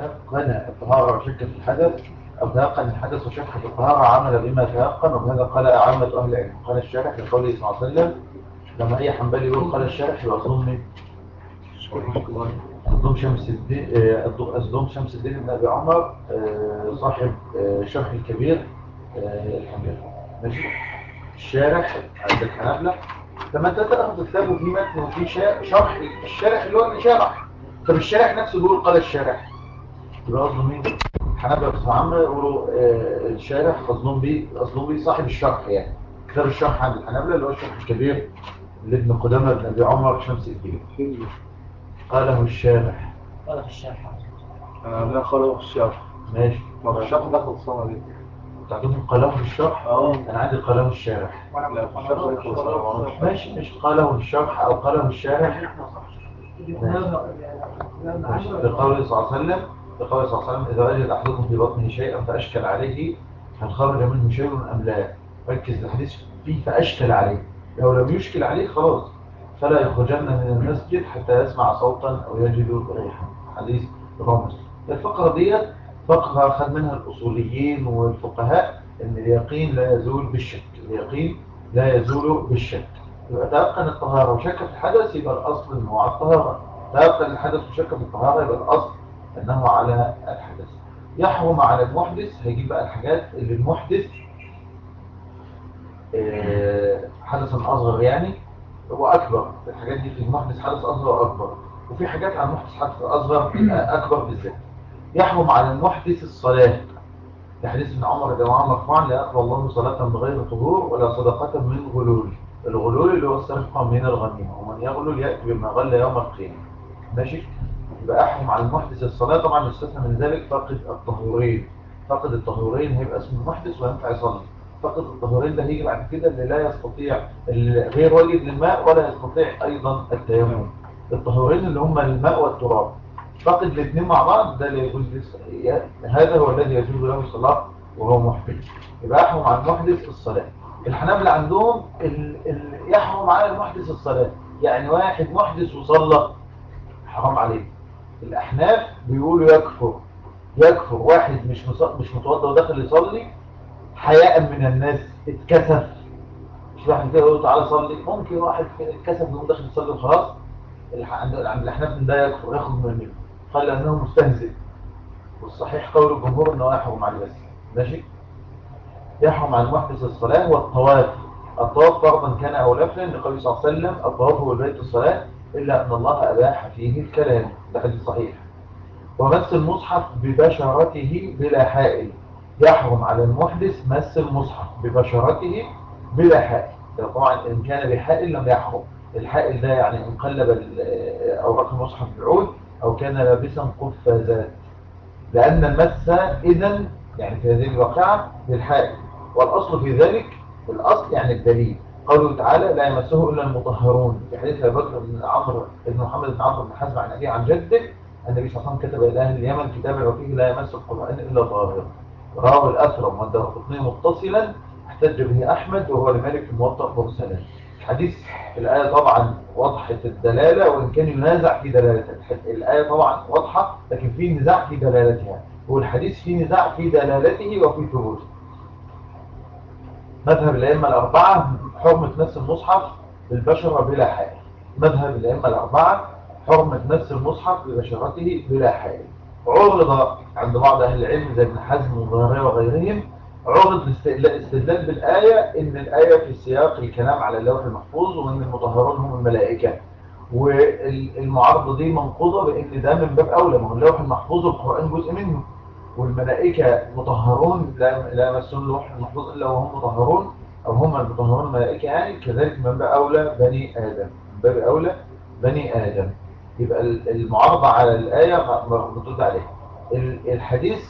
تيقن الطهارة وشك في الحدث أو تيقن الحدث وشك في الطهارة عمل بما تيقن وبهذا قال عامة أهل العلم قال الشارح لقوله صلى الله عليه وسلم لما أي حنبلي يقول قال الشارح يبقى أظن أظلم شمس الدين أظلم شمس الدين بن أبي عمر آه، صاحب آه، شرح الكبير آه، الحنبلي ماشي الشارح عند الحنابلة لما انت تاخد كتاب وفي متن وفي شرح الشارح اللي هو اللي شرح طب الشارح نفسه بيقول قال الشارح يبقى قصده مين الحنابلة بصفة عامة يقولوا الشارح قصدهم بيه قصدهم بيه صاحب الشرح يعني كتاب الشرح عند الحنابلة اللي هو الشرح الكبير لابن قدامة بن أبي عمر شمس الدين قاله الشارح قاله الشارح انا لا قاله الشارح ماشي ما في الشرح ده خلصانه دي تعطيهم قاله الشرح اه انا عندي قاله الشارح لا في الشرح دي خلصانه ماشي مش قاله الشرح او قاله الشارح ماشي لقوله صلى الله عليه وسلم لقوله صلى الله عليه وسلم اذا وجد احدكم في بطنه شيئا فاشكل عليه هل خرج منه شيء ام لا ركز الحديث فيه فاشكل عليه لو لم يشكل عليه خلاص فلا يخرجن من المسجد حتى يسمع صوتا أو يجد ريحا حديث رمز الفقرة ديت فقرة خد منها الأصوليين والفقهاء أن اليقين لا يزول بالشك اليقين لا يزول بالشك يبقى تيقن الطهارة وشك في الحدث يبقى الأصل أنه على الطهارة تيقن الحدث وشك في الطهارة يبقى الأصل أنه على الحدث يحرم على المحدث هيجيب بقى الحاجات اللي المحدث آه، حدثا أصغر يعني وأكبر الحاجات دي في المحدث حدث أصغر وأكبر وفي حاجات عن المحدث حدث أصغر أكبر بالذات يحرم على المحدث الصلاة لحديث ابن عمر رضي الله عنه مرفوعا لا يقبل الله صلاة بغير طهور ولا صدقة من غلول الغلول اللي هو السرقة من الغنيمة ومن يغلل يأتي بما غل يوم القيامة ماشي يبقى أحرم على المحدث الصلاة طبعا يستثنى من ذلك فقد الطهورين فقد الطهورين هيبقى اسم المحدث وينفع يصلي فقط الطهورين ده هيجي بعد كده اللي لا يستطيع غير واجد للماء ولا يستطيع ايضا التيمم الطهورين اللي هم الماء والتراب فقد الاثنين مع بعض ده اللي يجوز هذا هو الذي يجوز له الصلاه وهو محدث يبقى يحرم على المحدث الصلاه الحنابلة عندهم ال... ال... يحرم على المحدث الصلاه يعني واحد محدث وصلى حرام عليه الاحناف بيقولوا يكفر يكفر واحد مش مص... مش متوضى وداخل يصلي حياء من الناس اتكسف مش واحد كده يقول تعالى صلي ممكن واحد اتكسف انه داخل يصلي وخلاص عند عند الاحناف ده يكفر ياخد من منه قال انه مستهزئ والصحيح قول الجمهور انه يحرم عليه بس ماشي يحرم على المحدث الصلاه والطواف الطواف فرضا كان او نفلا لقول صلى الله عليه وسلم الطواف هو بيت الصلاه الا ان الله اباح فيه الكلام ده حديث صحيح ومس المصحف ببشرته بلا حائل يحرم على المحدث مس المصحف ببشرته بلا حائل طبعا إن كان بحائل لم يحرم الحائل ده يعني إن قلب أوراق المصحف بعود أو كان لابسا قفازات لأن المس إذن يعني في هذه الواقعة للحائل والأصل في ذلك الأصل يعني الدليل قوله تعالى لا يمسه إلا المطهرون في حديث أبي بكر بن عمرو بن محمد بن عمرو بن حزم عن أبيه عن جده النبي صلى الله عليه وسلم كتب إلى أهل اليمن كتابا وفيه لا يمس القرآن إلا طاهر رواه الأثرم والدرقطني متصلا احتج به أحمد وهو لمالك الموطأ مرسلا الحديث الآية طبعا وضحت الدلالة وإن كان ينازع في دلالتها الآية طبعا واضحة لكن في نزاع في دلالتها والحديث فيه نزاع في دلالته وفي ثبوته مذهب الأئمة الأربعة حرمة مس المصحف بالبشرة بلا حائل مذهب الأئمة الأربعة حرمة مس المصحف ببشرته بلا حائل عرض عند بعض أهل العلم زي ابن حزم وظاهرية وغيرهم عرض الاستدلال بالآية إن الآية في سياق الكلام على اللوح المحفوظ وإن المطهرون هم الملائكة والمعارضة دي منقوضة بإن ده من باب أولى ما هو اللوح المحفوظ القرآن جزء منه والملائكة مطهرون لا يمسون اللوح المحفوظ إلا وهم مطهرون أو هم المطهرون الملائكة يعني كذلك من باب أولى بني آدم من باب أولى بني آدم يبقى المعارضة على الآية مردود عليها الحديث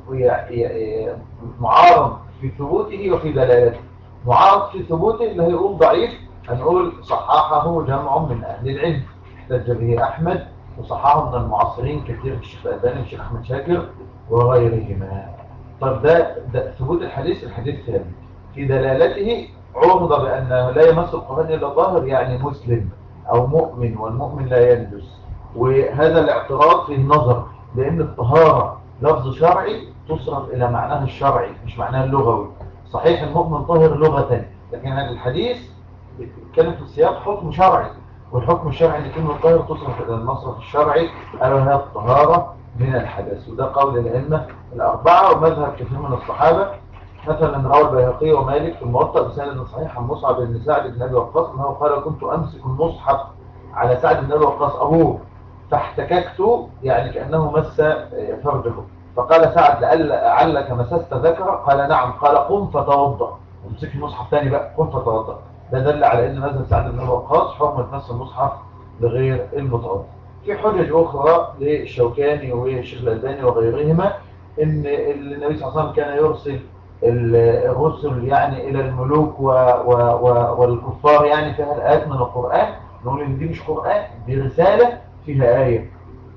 معارض في ثبوته وفي دلالته معارض في ثبوته اللي هيقول ضعيف هنقول صححه جمع من أهل العلم احتج به أحمد وصححه من المعاصرين كثير الشيخ الألباني والشيخ أحمد شاكر وغيرهما طب ده, ده ثبوت الحديث الحديث ثابت في دلالته عرض بأنه لا يمس القرآن إلا ظاهر يعني مسلم أو مؤمن والمؤمن لا يندس وهذا الاعتراض في النظر لأن الطهارة لفظ شرعي تصرف إلى معناها الشرعي مش معناها اللغوي صحيح المؤمن طاهر لغة لكن هذا الحديث بيتكلم في السياق حكم شرعي والحكم الشرعي ان كلمه طاهر تصرف الى المصرف الشرعي الا وهي الطهاره من الحدث وده قول الائمه الاربعه ومذهب كثير من الصحابه مثلا روى البيهقي ومالك في الموطأ بسند صحيح عن مصعب بن سعد بن ابي وقاص انه قال كنت امسك المصحف على سعد بن ابي وقاص ابوه فاحتككت يعني كانه مس فرجه فقال سعد لعلك مسست ذكره قال نعم قال قم فتوضا ومسك المصحف ثاني بقى قم فتوضا ده دل على ان مذهب سعد بن ابي وقاص حكم مس المصحف لغير المتوضا في حجج اخرى للشوكاني والشيخ الالباني وغيرهما ان النبي صلى الله عليه وسلم كان يرسل الرسل يعني الى الملوك و و و والكفار يعني فيها الايات من القران نقول ان دي مش قران دي رساله فيها ايه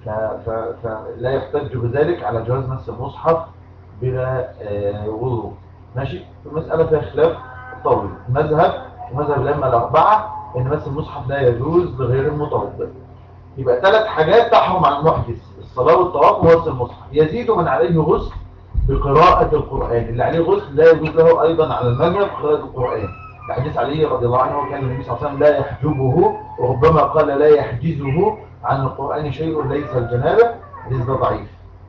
فلا يحتج بذلك على جواز مس المصحف بلا وضوء ماشي المساله فيها خلاف طويل المذهب ومذهب الائمه الاربعه ان مس المصحف لا يجوز لغير المتوضئ يبقى ثلاث حاجات تحرم عن المحدث الصلاه والطواف ومس المصحف يزيد من عليه غسل بقراءة القرآن اللي عليه غسل لا يجوز له أيضا على المذهب قراءة القرآن الحديث علي رضي الله عنه كان النبي صلى الله عليه وسلم لا يحجبه وربما قال لا يحجزه عن القرآن شيء ليس الجنابة حديث ده ضعيف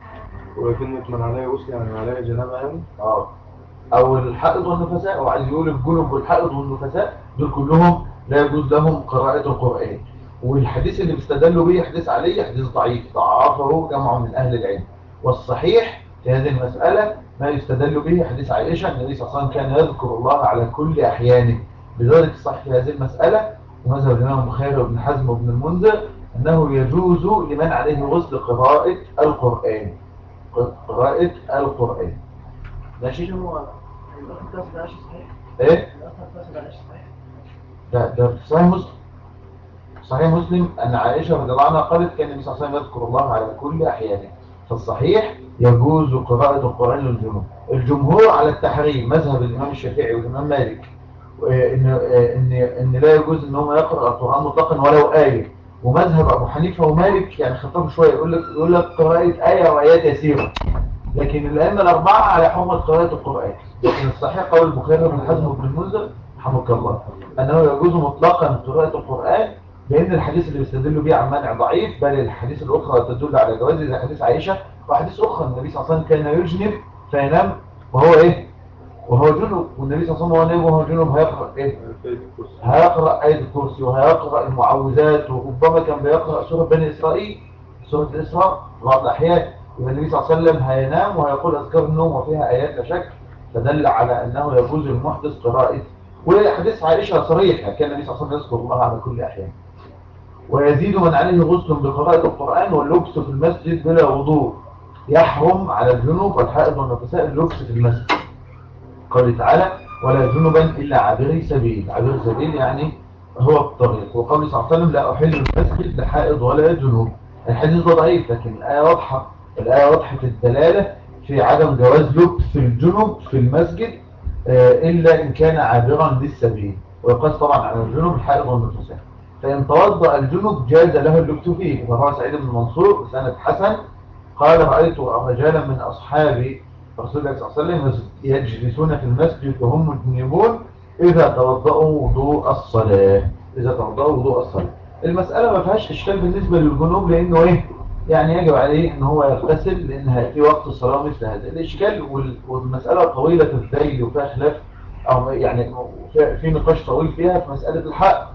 وكلمة من عليه غسل يعني عليه جنابة يعني اه او الحائض والنفساء او عايز يقول الجنب والحائض والنفساء دول كلهم لا يجوز لهم قراءة القرآن والحديث اللي بيستدلوا به حديث علي حديث ضعيف ضعفه جمع من أهل العلم والصحيح في هذه المسألة ما يستدل به حديث عائشة النبي صلى الله عليه وسلم كان يذكر الله على كل أحيانه بذلك الصحيح في هذه المسألة ومذهب الإمام البخاري وابن حزم وابن المنذر أنه يجوز لمن عليه غسل قراءة القرآن قراءة القرآن ماشي هو الأخر ده صحيح ايه الأخر ده صحيح ده ده في صحيح مسلم صحيح مسلم أن عائشة رضي الله عنها قالت كان النبي صلى الله عليه وسلم يذكر الله على كل أحيانه فالصحيح يجوز قراءة القرآن للجنوب الجمهور على التحريم مذهب الإمام الشافعي والإمام مالك إن, إن, إن لا يجوز إن هم يقرأ القرآن مطلقا ولو آية ومذهب أبو حنيفة ومالك يعني خطاب شوية يقول لك يقول لك قراءة آية وآيات يسيرة لكن الأئمة الأربعة على حرمة قراءة القرآن لكن الصحيح قول البخاري وابن حزم وابن المنذر رحمك الله أنه يجوز مطلقا قراءة القرآن لأن الحديث اللي بيستدلوا به عن منع ضعيف بل الحديث الأخرى تدل على جواز زي حديث عائشة وحديث أخرى النبي صلى الله عليه وسلم كان يجنب فينام وهو إيه؟ وهو جنب والنبي صلى الله عليه وسلم وهو نايم وهو جنب هيقرأ إيه؟ هيقرأ آية الكرسي وهيقرأ المعوذات وربما كان بيقرأ سورة بني إسرائيل سورة الإسراء بعض الأحيان يبقى النبي صلى الله عليه وسلم هينام وهيقول أذكار النوم وفيها آيات لا شك فدل على أنه يجوز للمحدث قراءة وحديث عائشة صريح كان النبي صلى الله عليه وسلم يذكر الله على كل أحيان ويزيد من عليه غسل بقراءة القرآن واللبس في المسجد بلا وضوء يحرم على الجنوب والحائض والنفساء اللبس في المسجد قال تعالى ولا جنبا إلا عابري سبيل عابري سبيل يعني هو الطريق وقال صلى الله عليه وسلم لا أحل المسجد لحائض ولا جنوب الحديث ده ضعيف لكن الآية واضحة الآية واضحة الدلالة في عدم جواز لبس الجنوب في المسجد إلا إن كان عابرا للسبيل ويقاس طبعا على الجنوب الحائض والنفساء فإن توضأ الجنوب جاز له اللبس فيه وروى سعيد بن منصور سنة حسن قال رأيت رجالا من أصحاب رسول الله صلى الله عليه وسلم يجلسون في المسجد وهم مجنبون إذا توضأوا وضوء الصلاة إذا توضأوا وضوء الصلاة المسألة ما فيهاش إشكال بالنسبة للجنوب لأنه إيه يعني يجب عليه ان هو يغتسل لان في وقت الصلاة مثل هذا الاشكال والمسألة طويلة الذيل وفيها خلاف او يعني في نقاش طويل فيها في مسألة الحق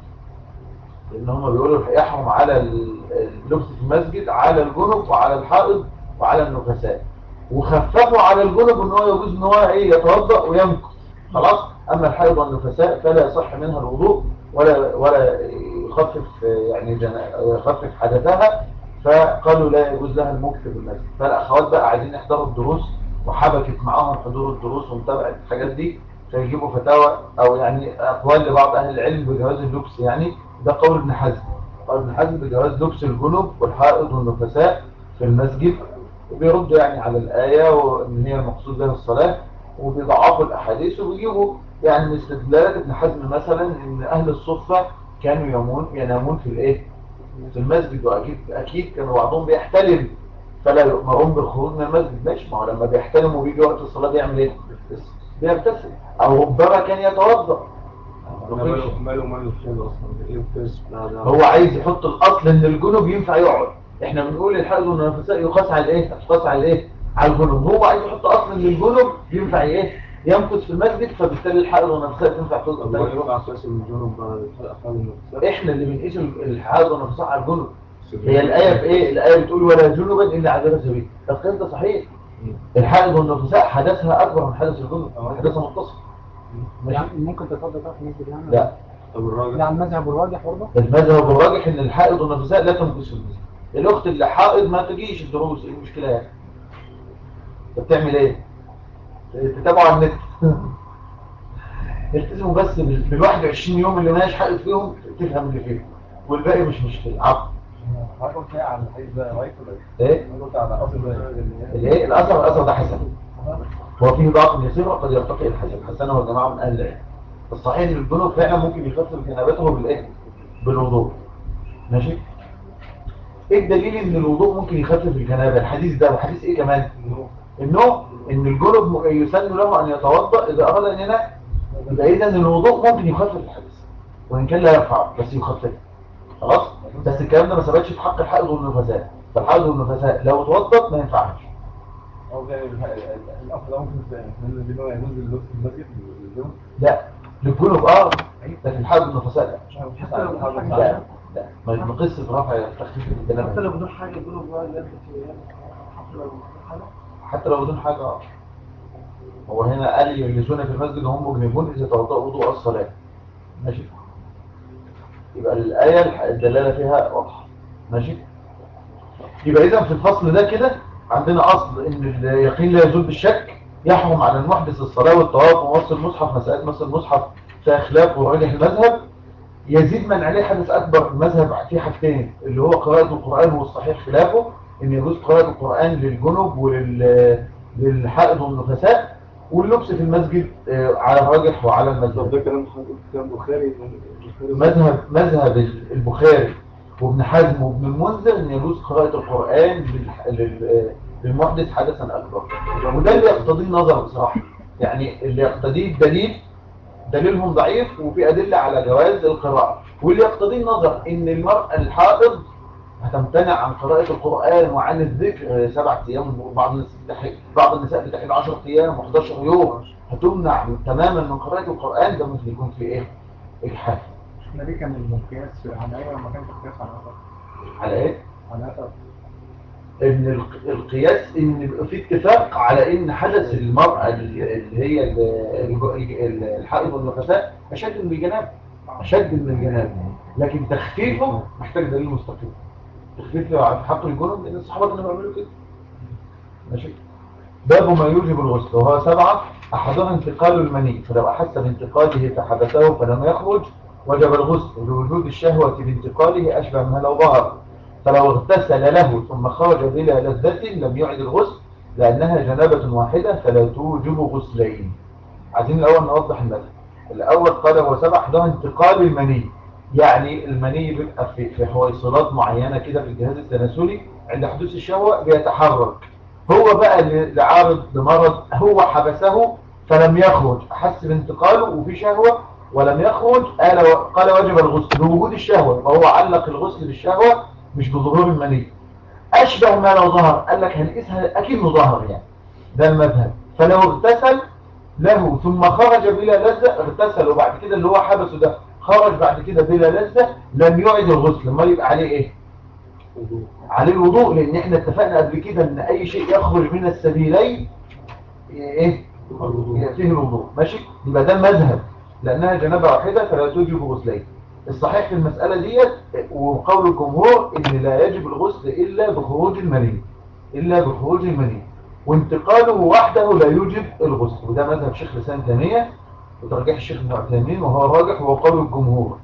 لان هم بيقولوا يحرم على اللبس في المسجد على الجنب وعلى الحائض وعلى النفساء وخففوا على الجنب ان هو يجوز ان هو ايه يتوضا ويمكث خلاص اما الحائض والنفساء فلا يصح منها الوضوء ولا ولا يخفف يعني يخفف حدثها فقالوا لا يجوز لها المكث في المسجد فالاخوات بقى عايزين يحضروا الدروس وحبكت معاهم حضور الدروس ومتابعه الحاجات دي فيجيبوا فتاوى او يعني اقوال لبعض اهل العلم بجواز اللبس يعني ده قول ابن حزم قول ابن حزم بجواز لبس الجنوب والحائض والنفساء في المسجد وبيردوا يعني على الآية وان هي المقصود بها الصلاة وبيضعفوا الاحاديث وبيجيبوا يعني من استدلالات ابن حزم مثلا ان اهل الصفة كانوا ينامون ينامون في الايه في المسجد واكيد اكيد كانوا بعضهم بيحتلم فلا يؤمرون بالخروج من المسجد ماشي ما هو لما بيحتلم وبيجي وقت الصلاة بيعمل ايه بيغتسل او ربما كان يتوضا ماله ماله ماله الحيض اصلا ايه الفرس بتاع ده هو عايز يحط الاصل ان الجنوب ينفع يقعد احنا بنقول الحائض والنفساء يقاس على ايه تقاس على ايه على الجنوب هو عايز يحط اصل ان الجنوب ينفع ايه يمكث في المسجد فبالتالي الحائض والنفساء تنفع طب هو تقعد ايه بقى اساس الجنوب بقى اخذ النفساء احنا اللي بنقيس الحائض والنفساء على الجنوب هي الآية في إيه؟ الآية بتقول ولا جنبا إلا عذاب سبيل القياس ده صحيح الحائض والنفساء حدثها أكبر من حدث الجنب حدثها متصل ماشي؟ يعني ممكن تتوضا تحت المسجد يعني لا طب الراجل ده على المذهب الراجح برضه المذهب الراجح إن الحائض والنفساء لا تمكث في المسجد الأخت اللي حائض ما تجيش الدروس إيه المشكلة يعني طب بتعمل إيه؟ تتابعوا على النت التزموا بس بال بال 21 يوم اللي ماش حائض فيهم تفهم اللي فيهم والباقي مش مشكلة عقل حضرتك ايه على الحديث ده رايت ولا ايه؟ إيه؟ حضرتك على اصل ده الايه الاثر الاثر ده حسن هو فيه ضعف يسير وقد يرتقي الحسن حسنه الجماعه من اهل العلم الصحيح ان الجنوب فعلا ممكن يخفف جنابته بالايه بالوضوء ماشي ايه الدليل ان الوضوء ممكن يخفف الجنابه الحديث ده وحديث ايه كمان انه ان الجنوب م- يسن له ان يتوضا اذا اراد ان ينام يبقى اذا الوضوء ممكن يخفف الحدث وان كان لا يرفع بس يخفف خلاص بس الكلام ده ما ثبتش في حق الحائض والنفساء فالحائض والنفساء لو اتوضت ما ينفعش هو يعني الافضل ده ممكن ننزل بيه ينزل اللبس في المسجد الجنوب لا للجنوب اه لكن الحائض والنفساء لا حتى لو بدون لا حاجة لا ما ما قصه رفع تخفيف حتى الجنابه لو بدون حاجة يقولوا بقى يلبس ويعمل حتى لو بدون حاجة حتى لو بدون حاجه اه هو هنا قال يجلسون في المسجد وهم مجنبون اذا توضأوا وضوء الصلاه ماشي يبقى الايه الح- الدلاله فيها واضحه ماشي يبقى اذا في الفصل ده كده عندنا اصل ان اليقين لا يزول بالشك يحرم على المحدث الصلاه والطواف ومص المصحف مساله مص المصحف فيها خلاف وراجح المذهب يزيد من عليه حدث اكبر المذهب في حاجتين اللي هو قراءه القران والصحيح خلافه ان يجوز قراءه القران للجنب ولل للحائض والنفساء واللبس في المسجد آه، على الراجح وعلى طب المذهب ده كلام حضرتك كلام بخاري البخاري مذهب مذهب البخاري وابن حزم وابن المنذر ان يجوز قراءة القرآن للح- لل- للمحدث حدثا اكبر وده اللي يقتضيه النظر بصراحة يعني اللي يقتضيه الدليل دليلهم ضعيف وفي أدلة على جواز القراءة واللي يقتضيه النظر ان المرأة الحائض هتمتنع عن قراءة القرآن وعن الذكر سبعة أيام وبعض النساء بتحل بعض النساء بتحل 10 أيام و11 يوم هتمنع تماما من قراءة القرآن ده ممكن يكون في إيه؟ إجحاف احنا ليه كان المقياس على ايه وما كانش القياس على اثر على إيه؟ على اثر ان الق- القياس ان يبقى في اتفاق على ان حدث المرأة ال- اللي هي ال- الج- ال- الحائض والنفساء اشد من الجناب اشد من الجناب لكن تخفيفه محتاج دليل مستقيم تخفيفه في حق الجنب لان الصحابه كانوا بيعملوا كده ماشي باب ما يوجب الغسل وهو سبعة أحدها انتقال المني فلو أحس بانتقاله فحبسه فلم يخرج وجب الغسل لوجود الشهوة بانتقاله أشبه ما لو ظهر فلو اغتسل له ثم خرج بلا لذة لم يعد الغسل لأنها جنابة واحدة فلا توجب غسلين عايزين الأول نوضح المثل الأول قال هو سبع أحدها انتقال المني يعني المني بيبقى في, في حويصلات معينة كده في الجهاز التناسلي عند حدوث الشهوة بيتحرك هو بقى اللي عارض لمرض هو حبسه فلم يخرج أحس بانتقاله وفي شهوة ولم يخرج قال قال وجب الغسل بوجود الشهوة فهو علق الغسل بالشهوة مش بظهور المني أشبه ما لو ظهر قال لك هنقيسها أكنه ظهر يعني ده المذهب فلو اغتسل له ثم خرج بلا لذة اغتسل وبعد كده اللي هو حبسه ده خرج بعد كده بلا لذة لم يعد الغسل ما يبقى عليه ايه عليه الوضوء لان احنا اتفقنا قبل كده ان اي شيء يخرج من السبيلين ايه فيه الوضوء ماشي يبقى ده المذهب لانها جنابه واحده فلا توجب غسلين الصحيح في المساله ديت وقول الجمهور ان لا يجب الغسل الا بخروج المني الا بخروج المني وانتقاله وحده لا يوجب الغسل وده مذهب شيخ لسان ثانيه وترجيح الشيخ ابن عثيمين وهو الراجح وهو قول الجمهور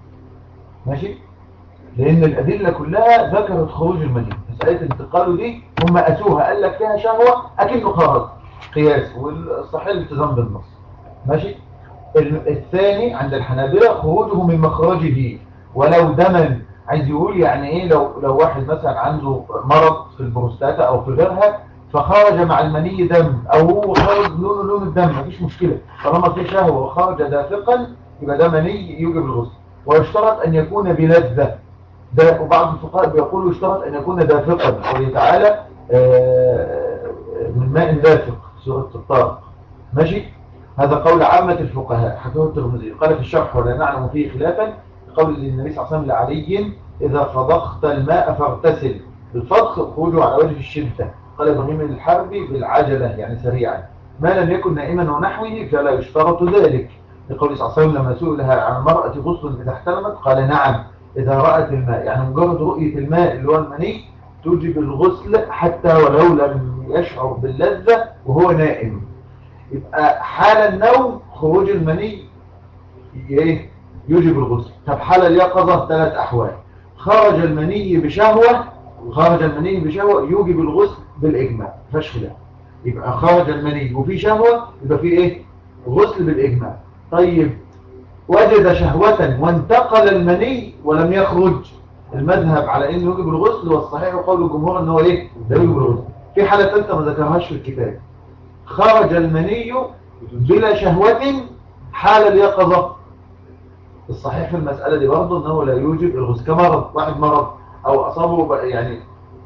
ماشي لان الادله كلها ذكرت خروج المني مساله انتقاله دي هم قاسوها قال لك فيها شهوه اكنه خرج قياس والصحيح الالتزام بالنص ماشي ال- الثاني عند الحنابلة خروجه من مخرجه ولو دما عايز يقول يعني ايه لو لو واحد مثلا عنده مرض في البروستاتا او في غيرها فخرج مع المني دم او هو خرج لونه لون الدم مفيش مشكله طالما في شهوه وخرج دافقا يبقى ده مني يوجب الغسل ويشترط ان يكون بلذه ده وبعض الفقهاء بيقولوا يشترط ان يكون دافقا قوله تعالى آه، من ماء دافق سوره الطارق ماشي هذا قول عامة الفقهاء حكاه الترمذي قال في الشرح ولا نعلم فيه خلافا قول النبي صلى الله عليه وسلم لعلي إذا فضخت الماء فاغتسل الفضخ خروجه على وجه الشدة قال إبراهيم الحربي بالعجلة يعني سريعا ما لم يكن نائما ونحوه فلا يشترط ذلك لقول صلى الله عليه وسلم لما سئل عن المرأة غسل إذا احتلمت قال نعم إذا رأت الماء يعني مجرد رؤية الماء اللي هو المني توجب الغسل حتى ولو لم يشعر باللذة وهو نائم يبقى حال النوم خروج المني ايه يوجب الغسل طب حال اليقظة ثلاث أحوال خرج المني بشهوة خرج المني بشهوة يوجب الغسل بالإجماع مفيش خلاف يبقى خرج المني وفي شهوة يبقى في ايه غسل بالإجماع طيب وجد شهوة وانتقل المني ولم يخرج المذهب على انه يوجب الغسل والصحيح قول الجمهور ان هو ايه لا يوجب الغسل في حالة ثالثة ما ذكرهاش في الكتاب خرج المني بلا شهوة حال اليقظة الصحيح في المسألة دي برضه انه لا يوجب الغسل كمرض واحد مرض او اصابه بقى يعني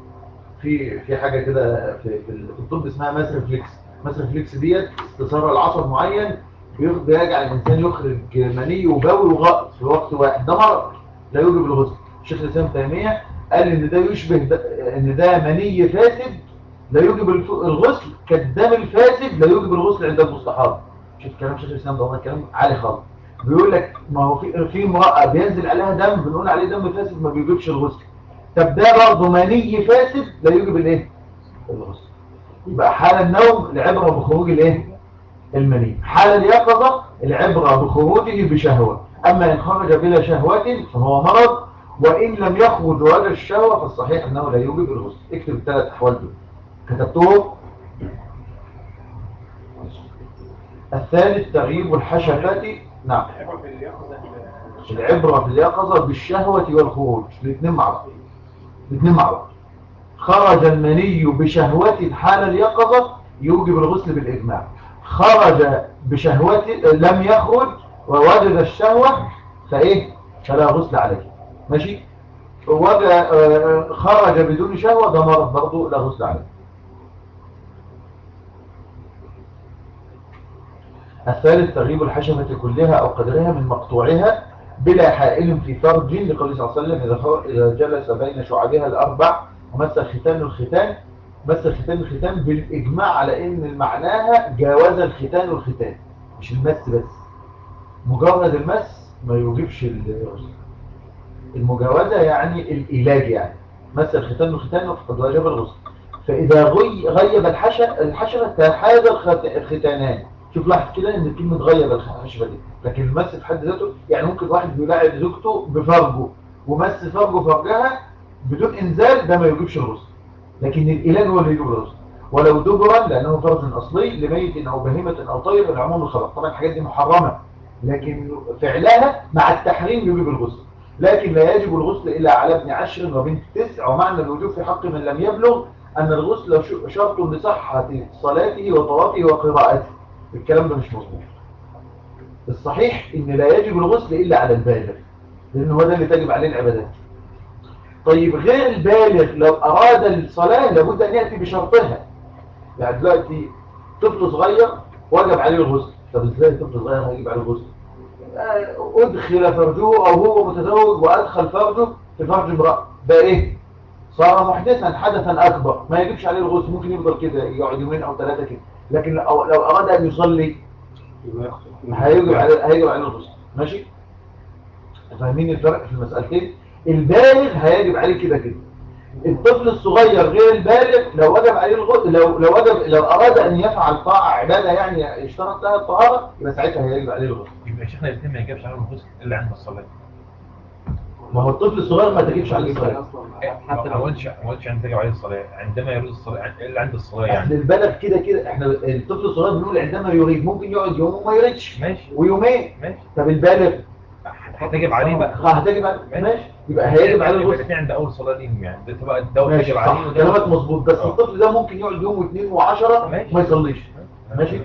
في في حاجة كده في, في الطب اسمها ماسرفليكس ماسرفليكس ديت استثار العصب معين بيخ- بيجعل الانسان يخرج مني وبول وغائط في وقت واحد ده مرض لا يوجب الغسل الشيخ الاسلام تيميه قال ان ده يشبه ده ان ده مني فاسد لا يوجب الف- الغسل كالدم الفاسد لا يوجب الغسل عند المصطحاب شوف كلام شيخ الاسلام ده هو كلام عالي خالص بيقول لك ما هو في في امراه بينزل عليها دم بنقول عليه دم فاسد ما بيوجبش الغسل طب ده برضه مني فاسد لا يوجب الايه الغسل يبقى حال النوم العبره بخروج الايه المني حال اليقظة العبرة بخروجه بشهوة أما إن خرج بلا شهوة فهو مرض وإن لم يخرج وجه الشهوة فالصحيح أنه لا يوجب الغسل اكتب الثلاث أحوال دول كتبتهم الثالث تغييب الحشفات نعم العبرة في اليقظة بالشهوة والخروج الاثنين مع بعض الاثنين مع بعض خرج المني بشهوة حال اليقظة يوجب الغسل بالإجماع خرج بشهوة لم يخرج ووجد الشهوة فإيه فلا غسل عليه ماشي وجد آه، خرج بدون شهوة ده مرض برضه لا غسل عليه الثالث تغيب الحشمة كلها أو قدرها من مقطوعها بلا حائل في فرج لقول صلى الله عليه وسلم إذا خر- إذا جلس بين شعبها الأربع ومس الختان الختان مس الختان الختان بالإجماع على إن معناها جاوز الختان والختان مش المس بس مجرد المس ما يوجبش الغسل المجاوزة يعني العلاج يعني مس الختان والختان فقد وجب الغسل فإذا غي غيب الحشة الحشرة تحاذى الخت- الختانان شوف لاحظ كده ان كلمة غيب الحشرة دي لكن المس في حد ذاته يعني ممكن واحد بيلاعب زوجته بفرجه ومس فرجه فرجها بدون انزال ده ما يوجبش الغسل لكن الإله هو اللي يجيب الغسل ولو دبرا لأنه فرج أصلي لميت أو بهيمة أو طير العموم الخلق طبعا الحاجات دي محرمة لكن فعلها مع التحريم يجيب الغسل لكن لا يجب الغسل إلا على ابن عشر وبنت تسع ومعنى الوجوب في حق من لم يبلغ أن الغسل ش- شرط لصحة صلاته وطوافه وقراءته الكلام ده مش مظبوط الصحيح ان لا يجب الغسل الا على البالغ لان هو ده اللي تجب عليه العبادات طيب غير البالغ لو اراد الصلاة لابد ان يأتي بشرطها يعني دلوقتي طفل صغير وجب عليه الغسل طب ازاي طفل صغير هيجب عليه الغسل آه، ادخل فرجه او هو متزوج وادخل فرجه في فرج امرأة ده ايه صار محدثا حدثا اكبر ما يجبش عليه الغسل ممكن يفضل كده يقعد يومين او ثلاثة كده لكن لو لو اراد ان يصلي يبقى يخطئ. هيجب عليه هيجب عليه الغسل ماشي فاهمين الفرق في المسألتين البالغ هيجب عليه كده كده الطفل الصغير غير البالغ لو وجب عليه الغسل لو لو وجب لو اراد ان يفعل طاعه عباده يعني يشترط لها الطهاره يبقى ساعتها هيجب عليه الغسل يبقى شيخنا الاثنين ما يجيبش عليهم الغسل الا عند الصلاه ما هو الطفل الصغير ما تجيبش عليه الصلاه ما قلتش ما قلتش عند تجب عليه الصلاه عندما يريد الصلاه الا عند الصلاه اصل يعني البالغ كده كده احنا الطفل الصغير بنقول عندما يريد ممكن يقعد يوم وما يريدش ماشي ويومين ماشي طب البالغ هتجب عليه بقى هتجب عليه ماشي يبقى هيجب عليه يبقى الغسل الاثنين عند اول صلاه ليهم يعني ده تبقى ده ماشي تجب صح عليه وده كلامك مظبوط بس آه. الطفل ده ممكن يقعد يوم واثنين وعشرة ماشي. ما يصليش ماشي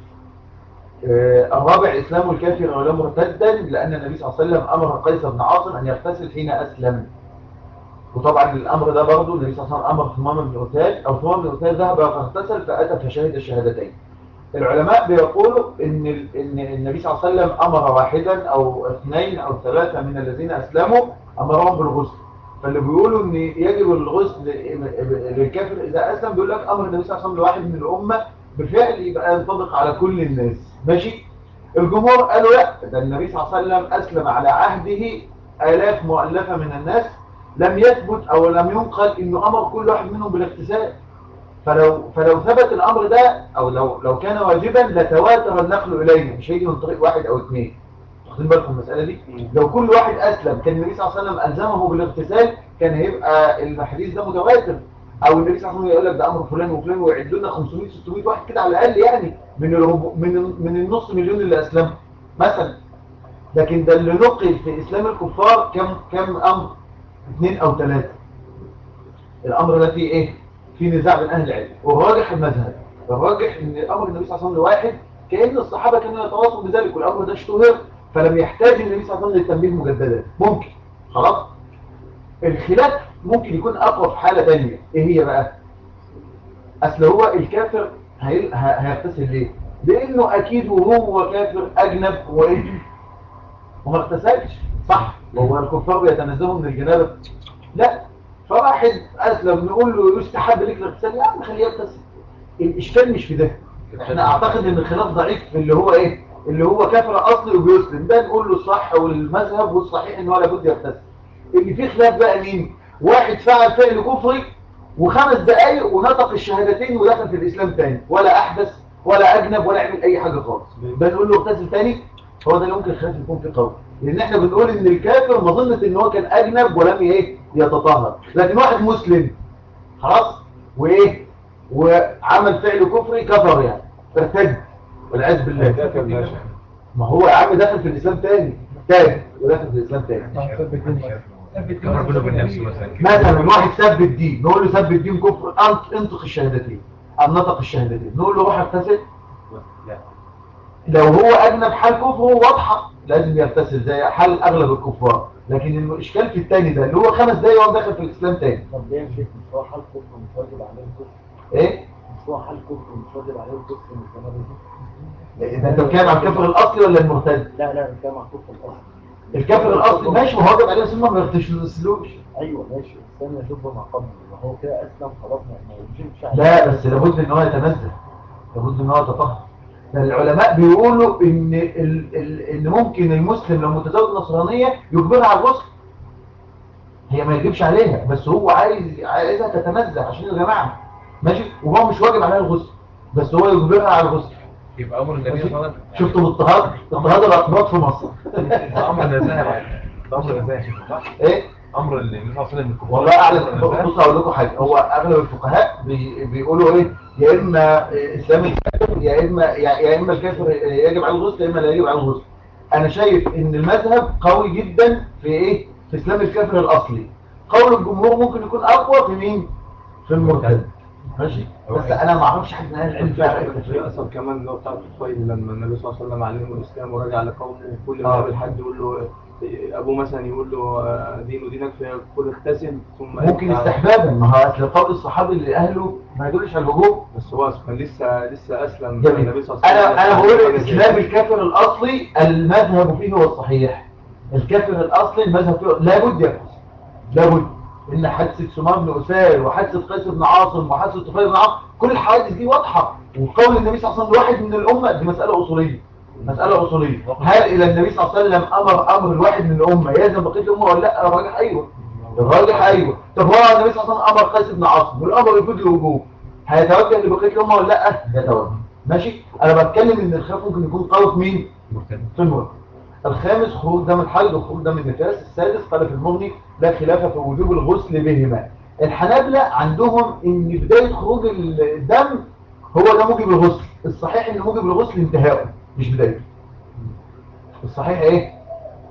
آه، الرابع اسلام الكافر ولا مرتدا لان النبي صلى الله عليه وسلم امر قيس بن عاصم ان يغتسل حين اسلم وطبعا الامر ده برضه النبي صلى الله عليه وسلم امر ثمام بن قتال او ثمام بن قتال ذهب فاغتسل فاتى فشهد الشهادتين العلماء بيقولوا ان ال- ان النبي صلى الله عليه وسلم امر واحدا او اثنين او ثلاثه من الذين اسلموا امرهم بالغسل فاللي بيقولوا ان يجب الغسل للكافر اذا اسلم بيقول لك امر النبي صلى الله عليه وسلم لواحد من الامه بفعل يبقى ينطبق على كل الناس ماشي الجمهور قالوا لا ده النبي صلى الله عليه وسلم اسلم على عهده الاف مؤلفه من الناس لم يثبت او لم ينقل انه امر كل واحد منهم بالاغتسال فلو فلو ثبت الامر ده او لو لو كان واجبا لتواتر النقل اليه مش هيجي من طريق واحد او اثنين واخدين بالكم من المساله دي لو كل واحد اسلم كان النبي صلى الله عليه وسلم الزمه بالاغتسال كان هيبقى الحديث ده متواتر او النبي صلى الله عليه وسلم يقول لك ده امر فلان وفلان ويعد لنا 500 600 واحد كده على الاقل يعني من الربع من من النص مليون اللي اسلموا مثلا لكن ده اللي نقل في اسلام الكفار كم كم امر اثنين او ثلاثه الامر ده فيه ايه في نزاع بين اهل العلم والراجح المذهب الراجح ان امر النبي صلى الله عليه وسلم لواحد كان الصحابه كانوا يتواصلوا بذلك والامر ده اشتهر فلم يحتاج النبي صلى الله عليه وسلم للتنبيه مجددا ممكن خلاص الخلاف ممكن يكون اقوى في حاله ثانيه ايه هي بقى اصل هو الكافر هي- ه- هيغتسل ليه لانه اكيد وهو كافر اجنب وايه وما اغتسلش صح هو الكفار بيتنزهوا من الجنابه لا فواحد اسلم نقول له يستحب لك الاغتسال يا عم خليه يغتسل الاشكال مش في ده احنا اعتقد ان الخلاف ضعيف في اللي هو ايه اللي هو كافر اصلي وبيسلم ده نقول له الصح والمذهب والصحيح ان هو لابد يغتسل اللي فيه خلاف بقى مين واحد فعل فعل كفري وخمس دقايق ونطق الشهادتين ودخل في الاسلام تاني ولا احدث ولا اجنب ولا عمل اي حاجه خالص ده نقول له اغتسل تاني هو ده اللي ممكن الخلاف يكون فيه قوي لان احنا بنقول ان الكافر مظنه ان هو كان اجنب ولم ايه يتطهر لكن واحد مسلم خلاص وايه وعمل فعل كفري كفر يعني ارتد والعياذ بالله كافر ماشي ما هو يا عم داخل في الاسلام تاني تاني وداخل في الاسلام تاني كفر بينه وبين نفسه مثلا مثلا واحد سب الدين نقول له سب الدين كفر انت انطق الشهادتين ام نطق الشهادتين نقول له روح اغتسل لا لو هو اجنب حال كفره واضحه لازم يغتسل زي حال اغلب الكفار لكن الاشكال في التاني ده اللي هو خمس دقايق وهو داخل في الاسلام تاني طب ليه يا شيخ مش هو حال كفر مش واجب عليه الكفر ايه مش هو حال كفر مش واجب عليه الكفر من الجنابه دي ده انت بتتكلم عن الكفر الاصلي ولا المرتد لا لا بنتكلم عن الكفر الاصلي الكافر الاصلي ماشي ما هو واجب عليه بس هم ما يغتسلوش ايوه ماشي الثاني يشوف ما قبل وهو كده اسلم خلاص ما ما يمشيش عليه. لا بس لابد ان هو يتنزه لابد ان هو يتطهر ده العلماء بيقولوا ان ال ال ان ممكن المسلم لو متزوج نصرانيه يجبرها على الغسل هي ما يجبش عليها بس هو عايز عايزها تتنزه عشان يا جماعه ماشي وهو مش واجب عليها الغسل بس هو يجبرها على الغسل يبقى امر النبي صلى الله عليه وسلم شفتوا الاضطهاد اضطهاد الاطباء في مصر ده امر نزاهه بقى. ده امر نزاهه صح ايه امر النبي صلى الله عليه وسلم الكفار والله اعلم أمر نزاهة. بص اقول لكم حاجه هو اغلب الفقهاء بي بيقولوا ايه يا اما اسلام الكافر يا اما يا يا اما الكافر يجب عليه الغسل يا اما لا يجب عليه الغسل انا شايف ان المذهب قوي جدا في ايه في اسلام الكافر الاصلي قول الجمهور ممكن يكون اقوى في مين في المرتد ماشي بس انا ما اعرفش حد من اهل العلم فيها رأي في تفريق. اثر كمان اللي هو بتاع الطفيل لما النبي صلى الله عليه وسلم علمه الاسلام ورجع لقومه وكل ما آه. قابل حد يقول له ابوه مثلا يقول له آه، دين ودينك فيقول اغتسل ثم ممكن يرجع. استحبابا ما هو اصل قول الصحابي اللي اهله ما يدلش على الوجوب بس هو كان لسه لسه اسلم جميل النبي صلى الله عليه وسلم انا انا بقول حاجة زي اسلام كده. الكافر الاصلي المذهب فيه هو الصحيح الكافر الاصلي المذهب فيه لابد يكفر لابد ان حادثه سمار بن اسال وحادثه قيس بن عاصم وحادثه طفيل بن عاصم كل الحوادث دي واضحه وقول النبي صلى الله عليه وسلم لواحد من الامه دي مساله اصوليه مساله اصوليه هل الى النبي صلى الله عليه وسلم امر امر الواحد من الامه يلزم بقيه الامه ولا لا الراجح ايوه الراجح ايوه طب هو النبي صلى الله عليه وسلم امر قيس بن عاصم والامر يفيد الوجوب هيتوجه لبقيه الامه ولا لا يتوجه ماشي انا بتكلم ان الخلاف ممكن يكون قوي في مين مرتد. في المرض الخامس خروج دم الحيض وخروج دم النفاس السادس قال في المغني لا خلاف في وجوب الغسل بهما الحنابلة عندهم ان بداية خروج الدم هو ده موجب الغسل الصحيح ان موجب الغسل انتهاؤه مش بدايته الصحيح ايه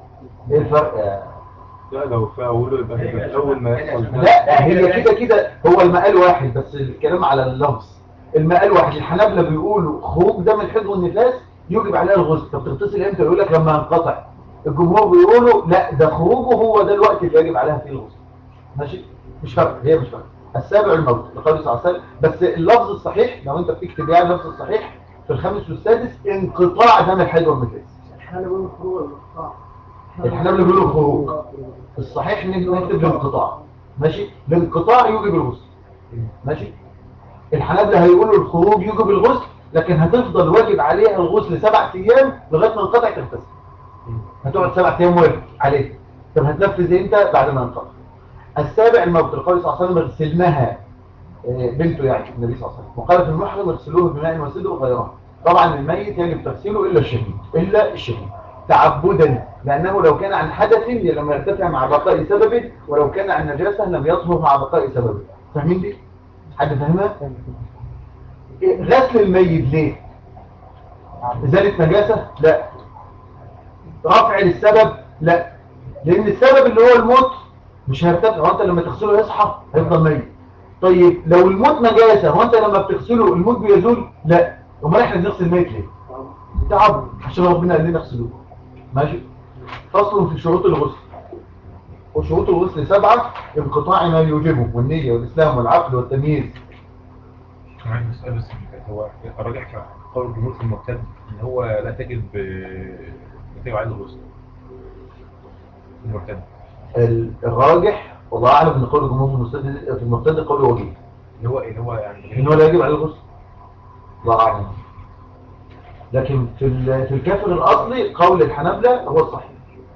ايه الفرق يا لا لو في أوله يبقى هيبقى أول ما يحصل ده لا هي كده كده هو المقال واحد بس الكلام على اللفظ المقال واحد الحنابلة بيقولوا خروج دم الحيض والنفاس يجب عليها الغسل طب تغتسل امتى يقول لك لما ينقطع الجمهور بيقولوا لا ده خروجه هو ده الوقت اللي يجب عليها فيه الغسل ماشي مش فرق هي مش فرق السابع الموت لقول صلى الله عليه وسلم بس اللفظ الصحيح لو انت بتكتب يعني اللفظ الصحيح في الخامس والسادس انقطاع دم الحيض والنفاس احنا بنقول خروج الانقطاع الحنابلة بيقولوا خروج الصحيح ان احنا نكتب الانقطاع ماشي الانقطاع يوجب الغسل ماشي الحنابلة هيقولوا الخروج يوجب الغسل لكن هتفضل واجب عليها الغسل سبع ايام لغايه ما ينقطع تغتسل هتقعد سبع ايام واجب عليها طب هتنفذ امتى بعد ما ينقطع السابع الموت القول صلى الله عليه وسلم اغسلناها آه، بنته يعني النبي صلى الله عليه وسلم وقال في المحرم اغسلوه بماء وسدر وغيره طبعا الميت يجب تغسيله الا الشهيد الا الشهيد تعبدا لانه لو كان عن حدث لم يرتفع مع بقاء سببه ولو كان عن نجاسه لم يطهر مع بقاء سببه فاهمين دي حد فاهمها إيه، غسل الميت ليه ازاله نجاسه لا رفع للسبب لا لان السبب اللي هو الموت مش هيرتفع هو انت لما تغسله يصحى هيفضل ميت طيب لو الموت نجاسه هو انت لما بتغسله الموت بيزول لا امال احنا بنغسل الميت ليه تعب عشان ربنا قال لنا اغسلوه ماشي فصل في شروط الغسل وشروط الغسل سبعة انقطاع ما يوجبه والنية والإسلام والعقل والتمييز عندي سؤال بس هو الراجح في قول الجمهور في المرتد ان هو لا تجد لا تجب عليه الغسل المرتد ال- الراجح والله أعلم أن قول الجمهور في المرتد في المرتد قول وجيه اللي هو اللي هو يعني إن هو لا يجب عليه الغسل الله أعلم لكن في ال- في الكافر الأصلي قول الحنابلة هو الصحيح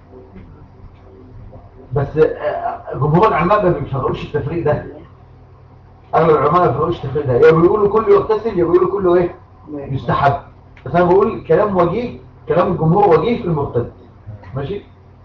بس آه، جمهور العلماء ما بيفرقوش التفريق ده اغلب العلماء ما بيفرقوش التفريق ده يا بيقولوا كله يغتسل يا بيقولوا كله ايه يستحب بس انا بقول كلام وجيه كلام الجمهور وجيه في المرتد ماشي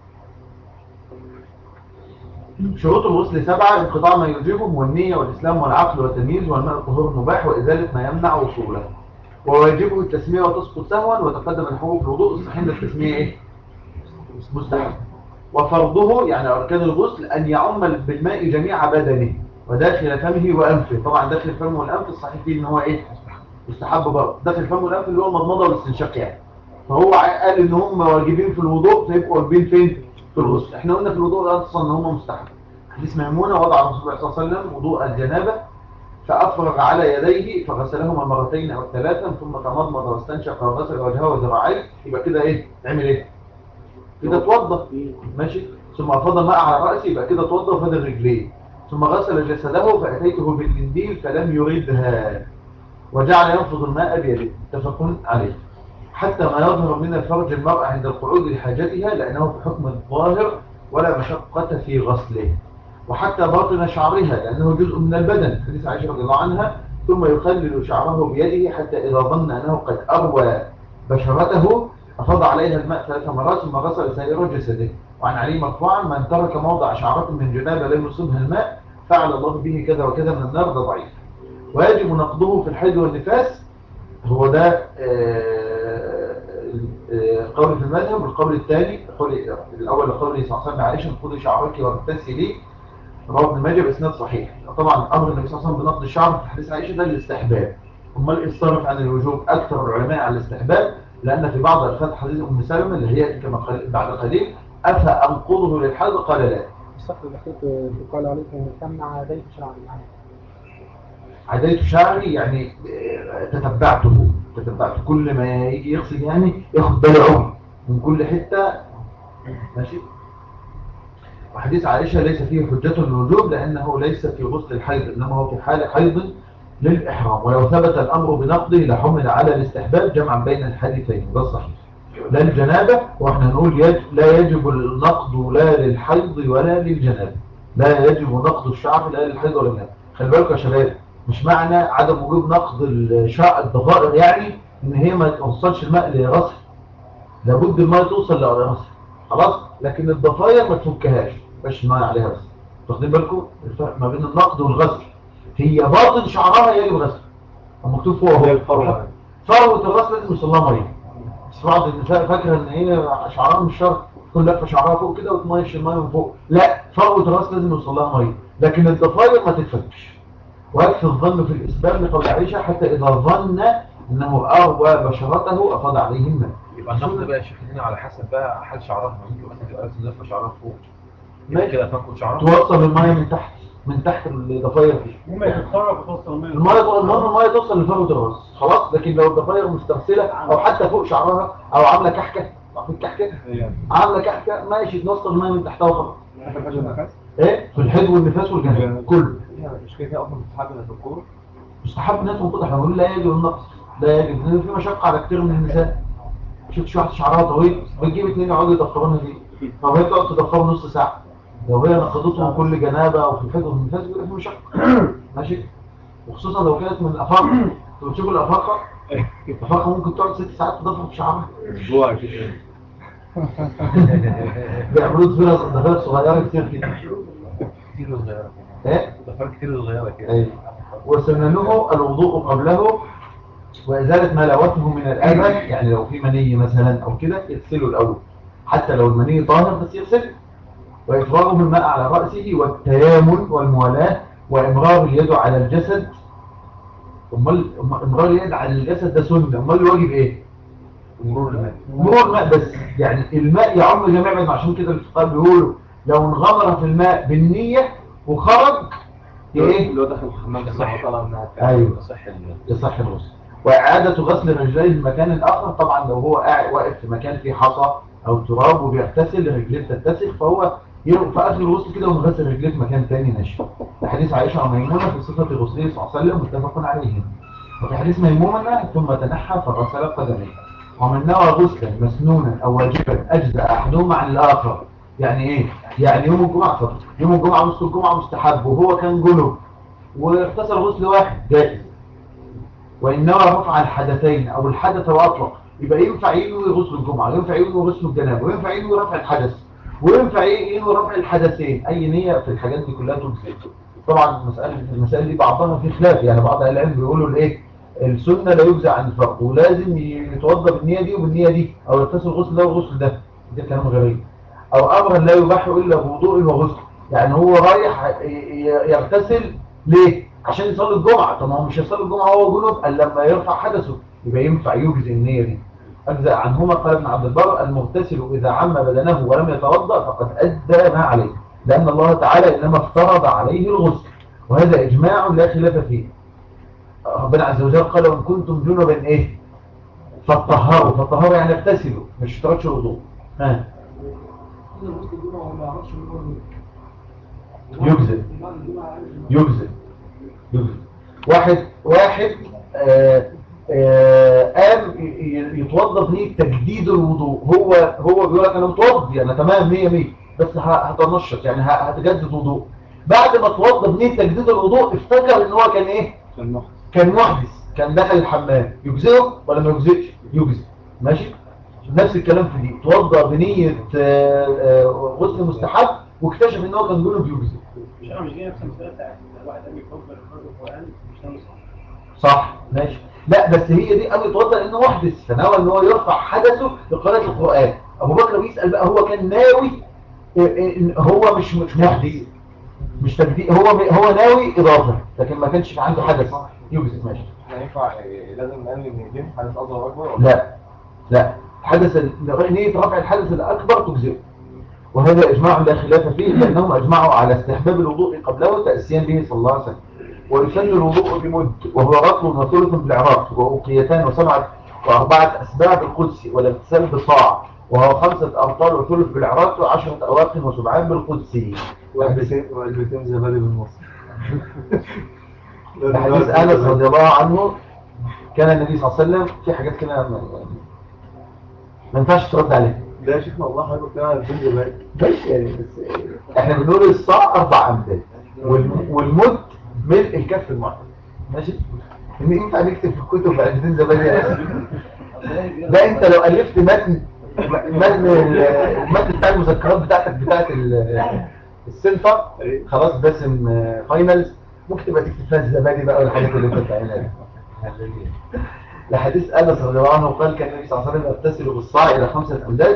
شروط الغسل سبعة انقطاع ما يوجبه والنية والإسلام والعقل والتمييز والماء الطهور المباح وإزالة ما يمنع وصوله وواجبه التسمية وتسقط سهوا وتقدم الحقوق في الوضوء الصحيح التسمية ايه مستحب وفرضه يعني أركان الغسل أن يعم بالماء جميع بدنه وداخل فمه وأنفه طبعا داخل فمه والأنف الصحيح فيه إن هو إيه مستحب برضه داخل فمه والأنف اللي هو المضمضة والاستنشاق يعني فهو ع- قال إن هم واجبين في الوضوء فيبقوا واجبين فين في الغسل إحنا قلنا في الوضوء أصلا إن هم مستحب حديث ميمونة وضع الرسول صلى الله عليه وسلم وضوء الجنابة فأفرغ على يديه فغسلهما مرتين أو ثلاثا ثم تمضمض واستنشق وغسل وجهه وذراعيه يبقى كده إيه عمل إيه كده اتوضى ماشي ثم أفضل الماء على رأسه يبقى كده اتوضى وفضل رجليه ثم غسل جسده فأتيته بالمنديل فلم يردها وجعل ينفض الماء بيده متفق عليه حتى ما يظهر من الفرج المرأة عند القعود لحاجتها لأنه في حكم الظاهر ولا مشقة في غسله وحتى باطن شعرها لأنه جزء من البدن حديث عائشة رضي الله عنها ثم يخلل شعره بيده حتى إذا ظن أنه قد أروى بشرته أفاض عليها الماء ثلاث مرات ثم غسل سائر جسده وعن علي مرفوعا من ترك موضع شعرة من جنابة لم يصبها الماء فعل الله به كذا وكذا من النار ده ضعيف ويجب نقضه في الحيض والنفاس هو ده آه، آه، قول في المذهب والقول الثاني قول الأول قول صلى الله عليه وسلم عائشة خذي شعرك واغتسلي رواه ابن ماجه باسناد صحيح طبعا امر النبي صلى الله عليه وسلم بنقض الشعر في حديث عائشه ده الاستحباب امال الصرف عن الوجوب اكثر العلماء على الاستحباب لان في بعض الفاظ حديث ام سلمة اللي هي كما قال بعد قليل افانقضه للحيض قال لا الصخر الأخير قال عليكم سمع عاديت شرعا معنا عديت شعري يعني آه، تتبعته تتبعته كل ما يجي يغسل يعني ياخد باله قوي من كل حته ماشي وحديث عائشة ليس فيه حجة الوجوب لأنه ليس في غسل الحيض إنما هو في حال حيض للإحرام ولو ثبت الأمر بنقضه لحمل على الاستحباب جمعا بين الحديثين ده الصحيح لا الجنابة وإحنا نقول يج... لا يجب النقض لا للحيض ولا للجنابة لا يجب نقض الشعر لا للحيض ولا للجنابة خلي بالكم يا شباب مش معنى عدم وجوب نقض الشعر الضفائر يعني إن هي ما توصلش الماء لرأسها لابد الماء توصل لرأسها خلاص لكن الضفاير ما تفكهاش باش الماء عليها بس واخدين بالكم الفرق ما بين النقد والغسل هي باطن شعرها يجب غسل مكتوب فوق هي اهو الفروة فروة الراس لازم يوصل لها ميه بس بعض النساء فاكره ان هي شعرها مش شرط تكون لفه شعرها فوق كده وتميش الميه من فوق لا فروه الراس لازم يوصل لها ميه لكن الضفاير ما تتفكش ويكفي الظن في الاسباب لقول عائشه حتى اذا ظن انه اروى بشرته افاض عليه الماء يبقى النقد بقى يا شيخ هنا على حسب بقى حال شعرها ممكن مثلا تبقى مثلا لفه شعرها فوق ماشي. كده تنقل شعرها توصل الميه من تحت من تحت الضفاير دي المهم تتخرج وتوصل الميه الميه المهم الميه توصل لفروه الراس خلاص لكن لو الضفاير مسترسله او حتى فوق شعرها او عامله كحكه عارفين الكحكه عامله كحكه ماشي توصل الميه من تحتها وخلاص ايه في الحد والنفاس والجنب كله مش كده كده اصلا بتتحب في الكوره مستحب الناس موجوده احنا بنقول لا يجب النقص لا يجب لان في مشقه على كتير من النساء شفت شو واحده شعرها طويل بتجيب اتنين يقعدوا يضفرونها فيه طب هي تقعد تضفره نص ساعه لو هي نقضته كل جنابه او في الحد والنفاس بيبقى في مشقه ماشي وخصوصا لو كانت من الافاقه انتوا بتشوفوا الافاقه الافاقه ممكن تقعد ست ساعات تضفر في شعرها اسبوع كده بيعملوا ضفيره ضفيره صغيره كتير كده كتير صغيره ايه ضفاير كتير صغيره كده أي. وسننه الوضوء قبله وإزالة ما لوته من الأذى يعني لو في مني مثلا أو كده يغسله الأول حتى لو المني طاهر بس يغسله وإفراغه الماء على رأسه والتيامن والموالاة وإمرار اليد على الجسد أمال أمال إمرار اليد على الجسد ده سنة أمال الواجب إيه؟ مرور الماء مرور الماء بس يعني الماء يعم جميع بدن عشان كده الفقهاء بيقولوا لو انغمر في الماء بالنية وخرج ايه اللي هو دخل الحمام بس صح. طلع منها ايوه صح ال- يصح الغسل وإعادة غسل رجليه في مكان آخر طبعا لو هو قاعد واقف في مكان فيه حصى أو تراب وبيغتسل رجليه تتسخ فهو يرفع في آخر الغسل كده ومغسل رجليه في مكان تاني ناشف حديث عائشة وميمونة في صفة غسله صلى الله عليه وسلم متفق عليهم وفي حديث ميمونة ثم تنحى فغسل قدميه ومن نوى غسلا مسنونا أو واجبا أجزأ أحدهما عن الآخر يعني إيه؟ يعني يوم الجمعة فضل يوم الجمعة نصف الجمعة مستحب وهو كان جنب واغتسل غسل واحد جائز وإن نوى رفع الحدثين أو الحدث وأطلق يبقى ينفع ينوي غسل الجمعة وينفع ينوي غسل الجنابة وينفع ينوي رفع الحدث وينفع ينوي رفع الحدثين أي نية في الحاجات دي كلها تجزئ طبعا المسألة المسائل دي بعضها في خلاف يعني بعض أهل العلم بيقولوا الإيه السنة لا يجزى عن الفرض ولازم يتوضى بالنية دي وبالنية دي أو يغتسل الغسل ده والغسل ده ده كلام غريب أو أمرا لا يباح إلا بوضوء وغسل يعني هو رايح ي- ي- يغتسل ليه؟ عشان يصلي الجمعة طب ما هو مش هيصلي الجمعة وهو جنوب الا لما يرفع حدثه يبقى ينفع يجزي النية دي أجزاء عنهما قال ابن عبد البر المغتسل إذا عم بدنه ولم يتوضأ فقد أدى ما عليه لأن الله تعالى إنما افترض عليه الغسل وهذا إجماع لا خلاف فيه ربنا عز وجل قال وإن كنتم جنبا إيه فالطهاروا فالطهاروا يعني اغتسلوا مش اشترطش الوضوء ها يجزئ يجزئ يجزئ واحد واحد آه آه قام ي- ي- يتوضى بنية تجديد الوضوء هو هو بيقول لك انا متوضي انا تمام 100 100 بس ه- هتنشط يعني ه- هتجدد وضوء بعد ما توضى بنية تجديد الوضوء افتكر ان هو كان ايه عشان نحط كان محدث كان دخل الحمام يجزئه ولا ما يجزئش يجزئ ماشي نفس الكلام في دي توضى بنية آه، آه، غسل مستحب واكتشف ان هو كان جنب يجزئ مش انا مش جاي نفس المسألة بتاعت الواحد قال يفضل يقرأ القرآن مش ناوي صح صح ماشي لا بس هي دي قبل يتوضا لانه محدث فنوى ان هو يرفع حدثه لقراءه القران ابو بكر بيسال بقى هو كان ناوي إيه إيه إن هو مش مش محدث مش تجديد هو هو ناوي اضافه لكن ما كانش عنده حدث يجزئ ماشي احنا ينفع إيه، لازم نقلل النيتين حدث اصغر واكبر ولا لا لا حدث ال- نية رفع الحدث الأكبر تجزئه وهذا إجماع لا خلاف فيه لأنهم أجمعوا على استحباب الوضوء قبله تأسيا به صلى الله عليه وسلم ويسن الوضوء بمد وهو رطل وثلث بالإعراق وأوقيتان وسبعة وأربعة أسباب القدس والاغتسال بصاع وهو خمسة أمطار وثلث بالإعراق وعشرة أواق وسبعان بالقدس وقلبتين وقلبتين زبادي بالنص ده حديث أنس رضي الله عنه كان النبي صلى الله عليه وسلم في حاجات كده ما ما ينفعش ترد عليها ده يا شيخنا والله حضرتك بتاع البنت زبادي بس يعني بس احنا بنقول الصاع اربع امداد والم- والمد ملء الكف المعتدل ماشي ان ينفع نكتب في الكتب عددين زبادي لا انت لو الفت متن متن ال- المتن بتاع المذكرات بتاعتك بتاعت ال- السنفر خلاص باسم آه، فاينلز ممكن تبقى تكتب فيها الزبادي بقى والحاجات اللي انت بتعملها دي لحديث انس رضي الله عنه قال كان النبي صلى الله عليه وسلم يغتسل بالصاع الى خمسه امداد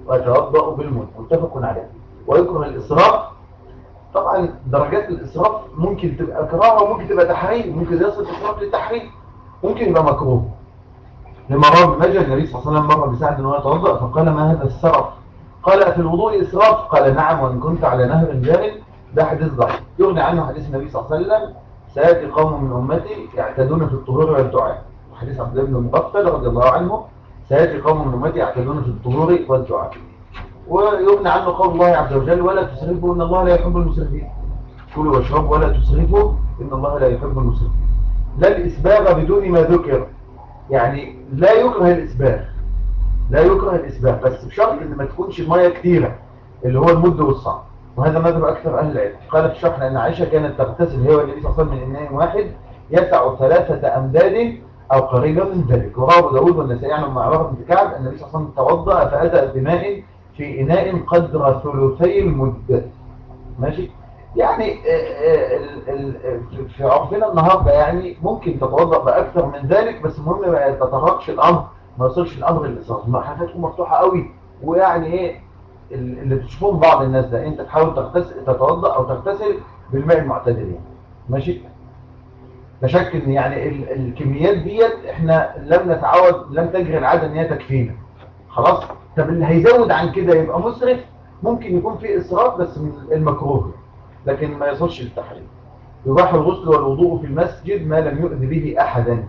ويتوضأ بالمد متفق عليه ويكره الإسراف طبعا درجات الإسراف ممكن تبقى كراهة وممكن تبقى تحريم ممكن يصل الإسراف للتحريم ممكن يبقى مكروه لما روى ابن ماجه النبي صلى الله عليه وسلم مر بسعد انه يتوضا فقال ما هذا السرف قال في الوضوء اسراف قال نعم وان كنت على نهر جار ده حديث ضعيف يغني عنه حديث النبي صلى الله عليه وسلم سياتي قوم من امتي يعتدون في الطهور والدعاء حديث عبد الله بن مغفل رضي الله عنه سياتي قوم من امتي يعتدون في الطهور والدعاء ويغني عنه قول الله عز وجل ولا تسرفوا ان الله لا يحب المسرفين كلوا واشربوا ولا تسرفوا ان الله لا يحب المسرفين لا الاسباغ بدون ما ذكر يعني لا يكره الإسباغ لا يكره الإسباغ بس بشرط ان ما تكونش المية كتيرة اللي هو المد والصعب وهذا مذهب أكثر أهل العلم قال في الشرح لأن عائشة كانت تغتسل هي والنبي صلى الله عليه وسلم من إناء واحد يسع ثلاثة أمداد أو قريبا من ذلك وروى أبو داود والنسائي عن ابن عمر بن كعب النبي صلى الله عليه وسلم توضأ فأتى بماء في إناء قدر ثلثي المد ماشي يعني آه، آه، ال- ال- في- في عرفنا النهارده يعني ممكن تتوضا باكثر من ذلك بس المهم ما يتطرقش الامر ما يوصلش الامر للاسراف المحافات تكون مفتوحه قوي ويعني ايه ال- اللي بتشوفهم بعض الناس ده انت تحاول تغتسل تتوضا او تغتسل بالماء المعتدل يعني ماشي لا شك ان يعني ال- الكميات ديت احنا لم نتعود لم تجري العاده ان هي تكفينا خلاص طب اللي هيزود عن كده يبقى مسرف ممكن يكون في اسراف بس من المكروه لكن ما يصلش للتحريم يباح الغسل والوضوء في المسجد ما لم يؤذي به احدا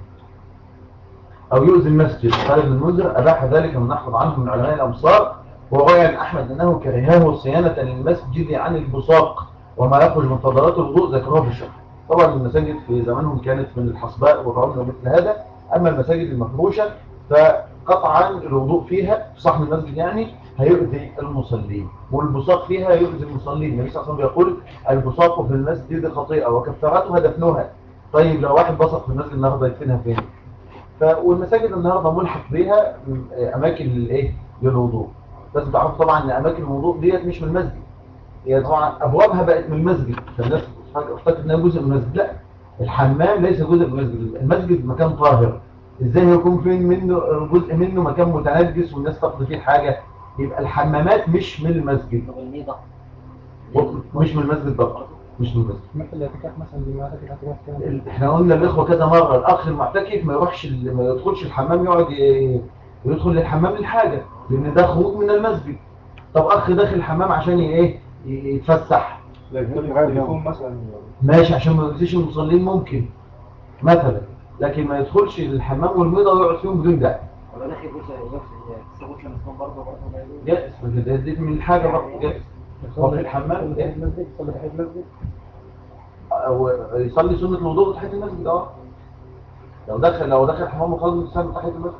او يؤذي المسجد قال ابن المنذر اباح ذلك من نحفظ عنه من علماء الامصار وروي عن احمد انه كرهه صيانه للمسجد عن البصاق وما يخرج من فضلات الوضوء ذكره في الشرح طبعا المساجد في زمانهم كانت من الحصباء والرمل ومثل هذا اما المساجد المفروشه فقطعا الوضوء فيها في صحن المسجد يعني هيؤذي المصلين والبصاق فيها يؤذي المصلين النبي صلى الله عليه وسلم يقول البصاق في المسجد خطيئه وكفارتها دفنها طيب لو واحد بصق في المسجد النهارده يدفنها فين ف... والمساجد النهارده ملحق بيها م- اماكن للايه للوضوء لازم تعرفوا طبعا ان اماكن الوضوء ديت مش من المسجد هي طبعا ابوابها بقت من المسجد فالناس افتكرت انها جزء من المسجد لا الحمام ليس جزء من المسجد المسجد مكان طاهر ازاي يكون فين منه جزء منه مكان متنجس والناس تقضي فيه حاجه يبقى الحمامات مش من المسجد والميضة مش من المسجد طبعا مش من المسجد مثل الاعتكاف مثلا بمعركة الاعتكاف كان ال- احنا قلنا الاخوه كذا مره الاخ المعتكف ما يروحش ال- ما يدخلش الحمام يقعد ي- يدخل للحمام للحاجه لان ده خروج من المسجد طب اخ داخل الحمام عشان ي- ايه ي- يتفسح لا يكون تليفون مثلا ماشي عشان ما يؤذيش المصلين ممكن مثلا لكن ما يدخلش الحمام والميضه ويقعد فيهم بدون داعي ولا داخل جزء يغسل غسل مسكون برضه برضه ما يجوز جائز ده دي من الحاجه برضه جائز هو في الحمام يصلي تحية المسجد يصلي تحية المسجد أو يصلي سنة الوضوء تحية المسجد اه لو دخل لو دخل الحمام وخرج يصلي تحية المسجد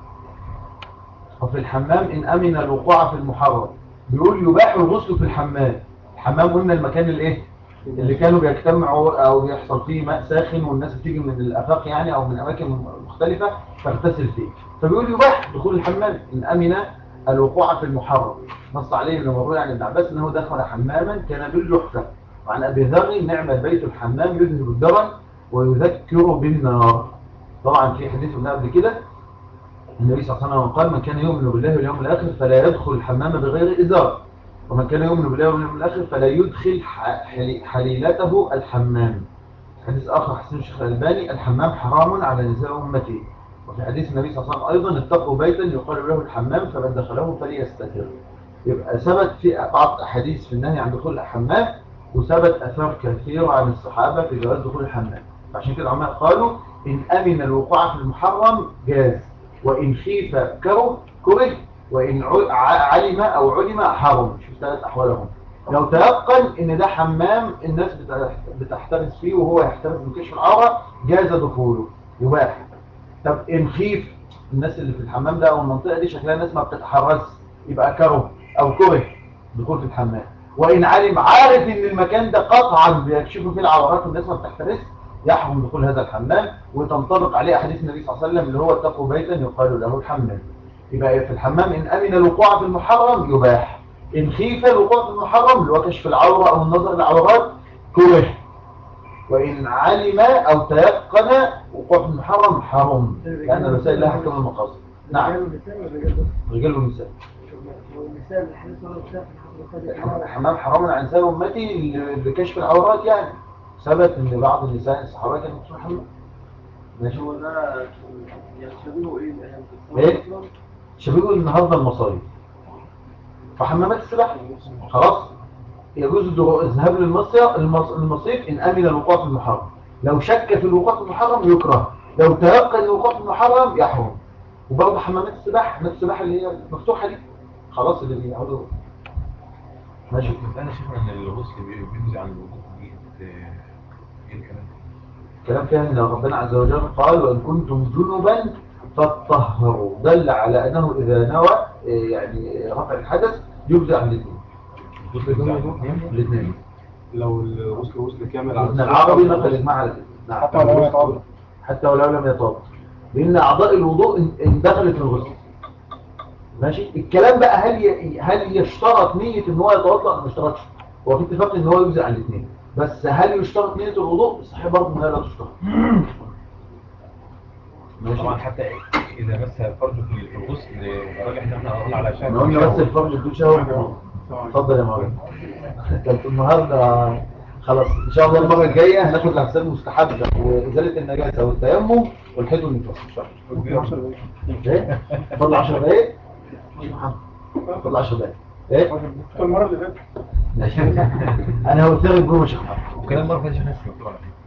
وفي الحمام إن أمن الوقوع في المحرم بيقول يباح الغسل في الحمام الحمام قلنا المكان الايه اللي كانوا بيجتمعوا او بيحصل فيه ماء ساخن والناس بتيجي من الافاق يعني او من اماكن مختلفة تغتسل فيه فبيقول يباح دخول الحمام ان امن الوقوع في المحرم نص عليه ابن مروي عن ابن عباس انه دخل حماما كان بالجحفة وعن ابي ذر نعم البيت الحمام يذهب الدرن ويذكر بالنار طبعا في حديث قلنا قبل كده النبي صلى الله عليه وسلم قال من كان يؤمن بالله واليوم الاخر فلا يدخل الحمام بغير ازار ومن كان يؤمن بالله واليوم الاخر فلا يدخل ح- حلي- حليلته الحمام حديث اخر حسن الشيخ الالباني الحمام حرام على نساء امتي وفي حديث النبي صلى الله عليه وسلم ايضا اتقوا بيتا يقال له الحمام فمن دخله فليستتر يبقى ثبت في بعض احاديث في النهي عن دخول الحمام وثبت اثار كثيره عن الصحابه في جواز دخول الحمام عشان كده العلماء قالوا ان امن الوقوع في المحرم جاز وان خيف كره كره وان ع- ع- علم او علم حرم شوف ثلاث احوالهم لو تيقن ان ده حمام الناس بت- بتحترس فيه وهو يحترس من كشف العوره جاز دخوله يباح طب ان خيف الناس اللي في الحمام ده او المنطقه دي شكلها ناس ما بتتحرس يبقى كره او كره دخول في الحمام وان علم عارف ان المكان ده قطعا بيكشفوا فيه العورات والناس ما بتحترس يحرم دخول هذا الحمام وتنطبق عليه احاديث النبي صلى الله عليه وسلم اللي هو اتقوا بيتا يقال له الحمام يبقى في الحمام ان امن الوقوع في المحرم يباح ان خيف الوقوع في المحرم اللي هو كشف العوره او النظر للعورات كره وإن علم أو تيقن وقوع في المحرم حرام لأن الوسائل لها حكم المقاصد نعم الرجال والنساء والرجال بس رجال ونساء والنساء الحديث ولا النساء في الحديث حمام حرام عن نساء امتي لكشف العورات يعني ثبت ان بعض النساء الصحابه كانوا بيلبسوا حمام ماشي هو ده يعني شبيهه ايه الايام دي؟ ايه شبيهه النهارده المصايف فحمامات السباحه خلاص يجوز الدرو- الذهاب للمصيف المص- المصيف ان امن الوقوع في المحرم لو شك في الوقوع في المحرم يكره لو تيقن الوقوع في المحرم يحرم وبرضه حمامات السباحه حمامات السباحه اللي هي المفتوحه دي خلاص اللي بيقعدوا ماشي انا شايف ان الغسل بي- بيجزي عن الوضوء دي ايه الكلام كلام فيها ان ربنا عز وجل قال وان كنتم جنبا فاطهروا دل على انه اذا نوى إيه، يعني رفع الحدث يجزي عن الاثنين الغسل بيجزي عن الاثنين الاثنين لو الغسل غسل كامل على ابن العربي نقل الاجماع على كده نعم. حتى لو يتوضا حتى ولو لم يتوضا لان اعضاء الوضوء ان- اندخلت في الغسل ماشي الكلام بقى هل ي... هل يشترط نيه ان هو يتوضا ولا ما يشترطش هو في اتفاق ان هو يجزي عن الاثنين بس هل يشترط نيه الوضوء صحيح برضه انها لا تشترط ماشي طبعا حتى اذا مس فرجه في في الغسل راجع ان احنا قلنا على احنا قلنا بس الفرج بدون شهوة اتفضل يا مولانا كانت النهارده خلاص ان شاء الله المره الجايه هناخد الاغسال المستحبه وازاله النجاسه والتيمم والحيض والنفاس ان شاء الله ايه فضل 10 دقايق فضل 10 دقايق ايه المرة اللي فاتت ماشي انا قلت لك جوه شيخ محمد. وكلام مره فاتت احنا مش مكتوب على فكره